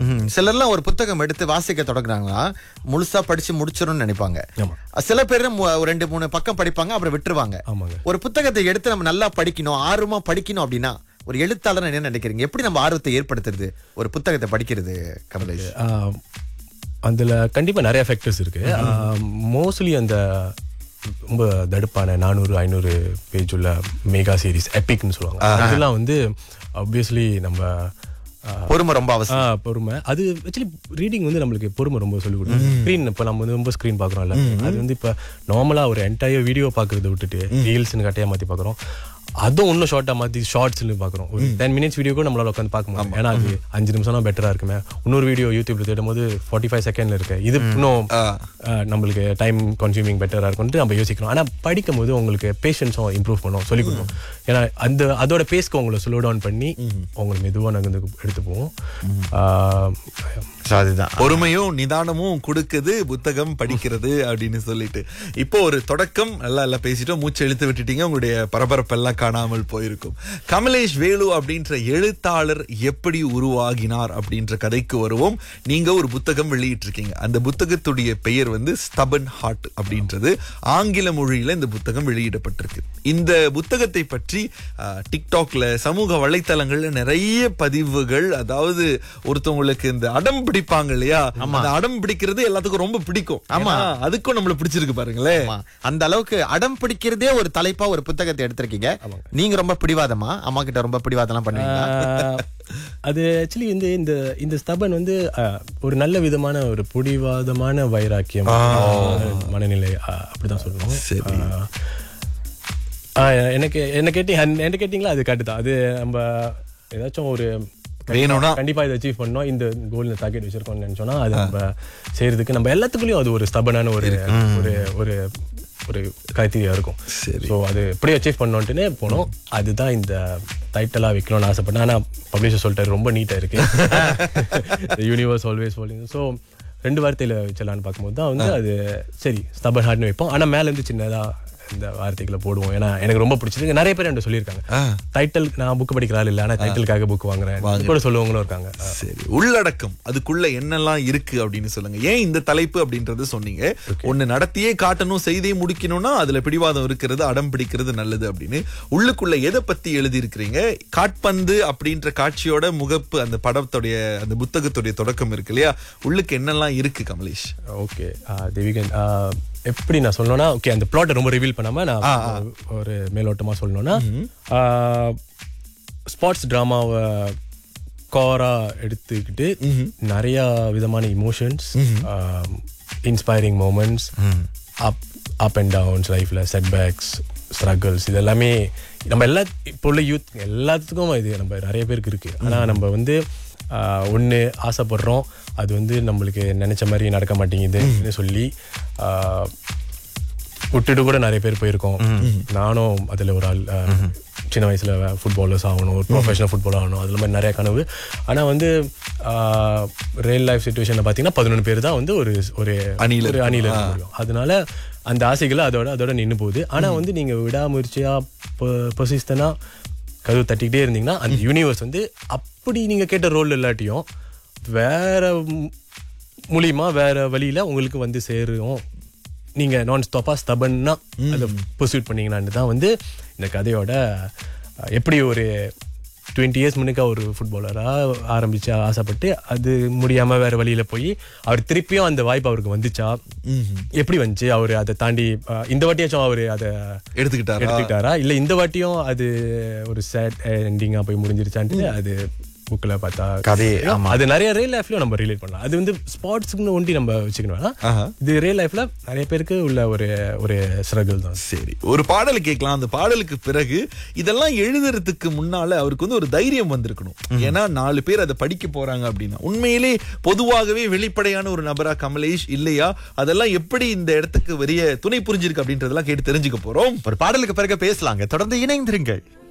ம், சிலர்லாம் ஒரு புத்தகம் எடுத்து வாசிக்க தொடங்குறாங்கன்னா முழுசா படிச்சு முடிச்சிடும்னு நினைப்பாங்க ஆமா. சில பேர் மு- ஒரு ரெண்டு மூணு பக்கம் படிப்பாங்க அப்புறம் விட்டுருவாங்க ஆமாங்க ஒரு புத்தகத்தை எடுத்து நம்ம நல்லா படிக்கணும் ஆர்வமா படிக்கணும் அப்படின்னா ஒரு எழுத்தாளர் என்ன நினைக்கிறீங்க எப்படி நம்ம ஆர்வத்தை ஏற்படுத்துறது ஒரு புத்தகத்தை படிக்கிறது கமலேஷ் ஆஹ் அதுல கண்டிப்பா நிறைய ஃபேக்டர்ஸ் இருக்கு மோஸ்ட்லி அந்த ரொம்ப தடுப்பான நானூறு ஐநூறு பேஜ் உள்ள மெகா சீரிஸ் எபிக்னு சொல்லுவாங்க அதெல்லாம் வந்து ஆப்வியஸ்லி நம்ம ஆஹ், பொறுமை ரொம்ப அவசியம் ஆ பொறுமை அது ஆக்சுவலி ரீடிங் வந்து நம்மளுக்கு பொறுமை ரொம்ப சொல்லிக் கொடுக்கும் ஸ்க்ரீன் இப்போ நம்ம வந்து ரொம்ப ஸ்க்ரீன் பார்க்குறோம்ல அது வந்து இப்போ நார்மலாக ஒரு என்டையர் வீடியோ பார்க்கறத விட்டுட்டு ரீல்ஸ்னு கட்டையாக மாற்றி பார்க்குறோம் அதுவும் இன்னும் ஷார்ட்டாக மாற்றி ஷார்ட்ஸ்னு பார்க்குறோம் ஒரு டென் மினிட்ஸ் வீடியோ கூட நம்மளால உட்காந்து பார்க்க முடியும் ஏன்னா அது அஞ்சு நிமிஷம் தான் பெட்டராக இருக்குமே இன்னொரு வீடியோ யூடியூப்ல தேடும் போது ஃபார்ட்டி ஃபைவ் செகண்ட்ல இருக்கு இது இன்னும் ஆ, நம்மளுக்கு டைம் கன்சியூமிங் பெட்டராக இருக்கும்னு நம்ம யோசிக்கிறோம் ஆனால் படிக்கும் போது உங்களுக்கு பேஷன்ஸும் இம்ப்ரூவ் பண்ணும் சொல்லிக் கொடுக்கும் ஏன்னா அந்த அதோட பேஸ்க்கு உங்களை ஸ்லோ டவுன் பண்ணி உங்களை மெதுவாக நகர்ந்து எடுத்து போவோம் ஆ, அதுதான் பொறுமையும் நிதானமும் கொடுக்குது புத்தகம் படிக்கிறது அப்படின்னு சொல்லிட்டு இப்போ ஒரு தொடக்கம் நல்லா எல்லாம் பேசிட்டோம் மூச்சு இழுத்து விட்டுட்டீங்க உங்களுடைய பரபரப்பெல்லாம் காணாமல் போயிருக்கும் கமலேஷ் வேலு அப்படின்ற எழுத்தாளர் எப்படி உருவாகினார் அப்படின்ற கதைக்கு வருவோம் நீங்க ஒரு புத்தகம் வெளியிட்டிருக்கீங்க அந்த புத்தகத்துடைய பெயர் வந்து ஸ்டபன் ஹார்ட் அப்படின்றது ஆங்கில மொழியில இந்த புத்தகம் வெளியிடப்பட்டிருக்கு இந்த புத்தகத்தை பற்றி அஹ், டிக்டாக்ல சமூக வலைத்தளங்கள்ல நிறைய பதிவுகள் அதாவது ஒருத்தவங்களுக்கு இந்த அடம் பிடிப்பாங்க இல்லையா அந்த அடம் பிடிக்கிறது எல்லாத்துக்கும் ரொம்ப பிடிக்கும் ஆமா அதுக்கும் நம்மள பிடிச்சிருக்கு பாருங்களேன் ஆமா. அந்த அளவுக்கு அடம் பிடிக்கிறதே ஒரு தலைப்பா ஒரு புத்தகத்தை எடுத்திருக்கீங்க நீங்க ரொம்ப பிடிவாதமா அம்மா கிட்ட ரொம்ப பிடிவாதம்லாம் பண்ணுவீங்களா ஆஹ், அது ஆக்சுவலி வந்து இந்த இந்த ஸ்தபன் வந்து ஆஹ், ஒரு நல்ல விதமான ஒரு புடிவாதமான வைராக்கியம் மனநிலை ஆஹ், அப்படிதான் சொல்லணும் ஆஹ், ஆஹ், எனக்கு என்ன கேட்டீங்க என்ன கேட்டீங்களா அது கரெக்ட் தான் அது நம்ம ஏதாச்சும் ஒரு வேணும்னா கண்டிப்பா இதை அச்சீவ் பண்ணோம் இந்த கோல் இந்த டார்கெட் வச்சிருக்கோம்னு நினைச்சோம்னா அது நம்ம செய்யறதுக்கு நம்ம எல்லாத்துக்குள்ளயும் அது ஒரு ஸ்தபனான ஒரு ஒரு ஒரு ஒரு கைத்தீரியா இருக்கும் ஸோ அது எப்படி அச்சீவ் பண்ணோன்ட்டுனே போனோம் அதுதான் இந்த டைட்டலா வைக்கணும்னு ஆசைப்பட்டேன் ஆனா பப்ளிஷர் சொல்லிட்டாரு ரொம்ப நீட்டா இருக்கு யூனிவர்ஸ் ஆல்வேஸ் ஃபாலோயிங் ஸோ ரெண்டு வார்த்தையில வச்சலான்னு பார்க்கும்போது தான் வந்து அது சரி ஸ்தபன் ஹார்ட்னு வைப்போம் ஆனா மேல இருந்து சின்னதா இந்த வார்த்தைகளை போடுவோம் ஏன்னா எனக்கு ரொம்ப பிடிச்சது நிறைய பேர் என்கிட்ட சொல்லியிருக்காங்க டைட்டில் நான் புக் படிக்கிற ஆள் இல்லை ஆனா டைட்டிலுக்காக புக் வாங்குறேன் இது கூட சொல்லுவவங்களும் இருக்காங்க சரி உள்ளடக்கம் அதுக்குள்ள என்னெல்லாம் இருக்கு அப்படின்னு சொல்லுங்க ஏன் இந்த தலைப்பு அப்படின்றது சொன்னீங்க ஒண்ணு நடத்தியே காட்டணும் செய்தியை முடிக்கணும்னா அதுல பிடிவாதம் இருக்கிறது அடம் பிடிக்கிறது நல்லது அப்படின்னு உள்ளுக்குள்ள எதை பத்தி எழுதி இருக்கிறீங்க காட்பந்து அப்படின்ற காட்சியோட முகப்பு அந்த படத்துடைய அந்த புத்தகத்துடைய தொடக்கம் இருக்கு இல்லையா உள்ளுக்கு என்னெல்லாம் இருக்கு கமலேஷ் ஓகே தேவிகன் ஆஹ், எப்படி நான் சொல்லணும்னா ஓகே அந்த பிளாட்டை ரொம்ப ரிவீல் பண்ணாம நான் ஒரு மேலோட்டமா சொல்லணும்னா ஸ்பார்ட்ஸ் ட்ராமாவை கோரா எடுத்துக்கிட்டு நிறைய விதமான emotions inspiring moments up up and downs லைஃப்ல செட்பேக்ஸ் ஸ்ட்ரகிள்ஸ் இது எல்லாமே நம்ம எல்லா இப்போ உள்ள யூத் எல்லாத்துக்கும் இது நம்ம நிறைய பேருக்கு இருக்கு ஆனா நம்ம வந்து ஒன்று ஆசைப்படுறோம் அது வந்து நம்மளுக்கு நினைச்ச மாதிரி நடக்க மாட்டேங்குதுன்னு சொல்லி ஆஹ், விட்டுட்டு கூட நிறைய பேர் போயிருக்கோம் நானும் அதுல ஒரு ஆள் அஹ், சின்ன வயசுல ஃபுட்பாலர்ஸ் ஆகணும் ஒரு ப்ரொஃபஷனல் ஃபுட்பால் ஆகணும் அதுல மாதிரி நிறைய கனவு ஆனா வந்து ரியல் லைஃப் சுச்சுவேஷன்ல பாத்தீங்கன்னா பதினொன்று பேர் தான் வந்து ஒரு ஒரு அணியில ஒரு அணியில இருக்க முடியும் அதனால அந்த ஆசைகள் அதோட அதோட நின்னு போகுது ஆனா வந்து நீங்க விடாமுயற்சியா பொசிஸ்டனா கதவு தட்டிக்கிட்டே இருந்தீங்கன்னா அந்த யூனிவர்ஸ் வந்து அப்படி நீங்க கேட்ட ரோல் இல்லாட்டியும் வேற ம்- மூலியமா வேற வழியில உங்களுக்கு வந்து சேரும் நீங்க நான் ஸ்டாப்பா ஸ்டபன்னா அதை பர்சூட் பண்ணீங்கன்னான்னு தான் வந்து இந்த கதையோட அஹ், எப்படி ஒரு டுவெண்ட்டி இயர்ஸ் முன்னுக்கா ஒரு ஃபுட்பாலரா ஆரம்பிச்சு ஆசைப்பட்டு அது முடியாம வேற வழியில போய் அவர் திருப்பியும் அந்த வாய்ப்பு அவருக்கு வந்துச்சா எப்படி வந்துச்சு அவர் அதை தாண்டி அஹ், இந்த வாட்டியாச்சும் அவர் அதை எடுத்துக்கிட்டாரா எடுத்துக்கிட்டாரா இல்ல இந்த வாட்டியும் அது ஒரு சேட் எண்டிங்கா போய் முடிஞ்சிருச்சான்ட்டு அது புக்ல பார்த்தா கதை, ஆமா. அது நிறைய ரியல் லைஃப்லயும் நம்ம ரிலேட் பண்ணலாம் அது வந்து ஸ்பார்ட்ஸ்க்கு ஒண்டி நம்ம வச்சுக்கணும் வேணாம். இது ரியல் லைஃப்ல நிறைய பேருக்கு உள்ள ஒரு ஒரு ஸ்ட்ரகிள் தான் சரி ஒரு பாடல் கேட்கலாம் அந்த பாடலுக்கு பிறகு இதெல்லாம் எழுதுறதுக்கு முன்னால அவருக்கு வந்து ஒரு தைரியம் வந்திருக்கணும் ஏன்னா நாலு பேர் அதை படிக்க போறாங்க அப்படின்னா உண்மையிலே பொதுவாகவே வெளிப்படையான ஒரு நபரா கமலேஷ் இல்லையா அதெல்லாம் எப்படி இந்த இடத்துக்கு வரிய துணை புரிஞ்சிருக்கு அப்படின்றதெல்லாம் கேட்டு தெரிஞ்சுக்க போறோம் ஒரு பாடலுக்கு பிறகு பேசலாங்க தொடர்ந்து இணைந்திருங்கள்